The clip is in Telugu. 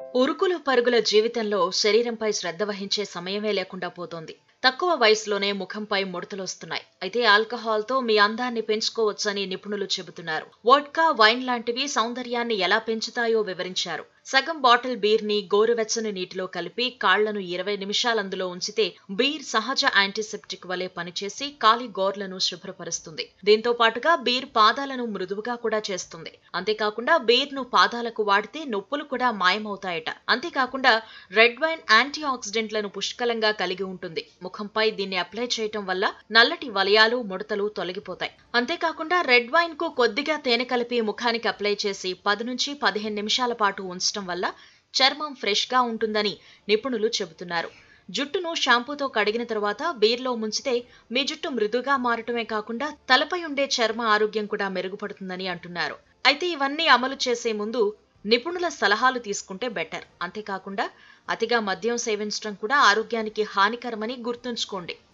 ఉరుకులు పరుగుల జీవితంలో శరీరంపై శ్రద్ధ వహించే సమయమే లేకుండా పోతోంది తక్కువ వయసులోనే ముఖంపై ముడతలొస్తున్నాయి అయితే ఆల్కహాల్తో మీ అందాన్ని పెంచుకోవచ్చని నిపుణులు చెబుతున్నారు వోడ్కా వైన్ లాంటివి సౌందర్యాన్ని ఎలా పెంచుతాయో వివరించారు సగం బాటిల్ బీర్ ని గోరువెచ్చని నీటిలో కలిపి కాళ్లను ఇరవై నిమిషాలందులో ఉంచితే బీర్ సహజ యాంటీసెప్టిక్ వలె పనిచేసి కాలి గోర్లను శుభ్రపరుస్తుంది దీంతో పాటుగా బీర్ పాదాలను మృదువుగా కూడా చేస్తుంది అంతేకాకుండా బీర్ ను పాదాలకు వాడితే నొప్పులు కూడా మాయమవుతాయట అంతేకాకుండా రెడ్ వైన్ యాంటీ ఆక్సిడెంట్లను పుష్కలంగా కలిగి ఉంటుంది ముఖంపై దీన్ని అప్లై చేయటం వల్ల నల్లటి వలయాలు ముడతలు తొలగిపోతాయి అంతేకాకుండా రెడ్ వైన్ కు కొద్దిగా తేనె కలిపి ముఖానికి అప్లై చేసి పది నుంచి పదిహేను నిమిషాల పాటు ఉంచడం వల్ల చర్మం ఫ్రెష్ గా ఉంటుందని నిపుణులు చెబుతున్నారు జుట్టును షాంపూతో కడిగిన తరువాత బీర్లో ముంచితే మీ జుట్టు మృదుగా మారటమే కాకుండా తలపై ఉండే చర్మ ఆరోగ్యం కూడా మెరుగుపడుతుందని అంటున్నారు అయితే ఇవన్నీ అమలు చేసే ముందు నిపుణుల సలహాలు తీసుకుంటే బెటర్ అంతేకాకుండా అతిగా మద్యం సేవించడం కూడా ఆరోగ్యానికి హానికరమని గుర్తుంచుకోండి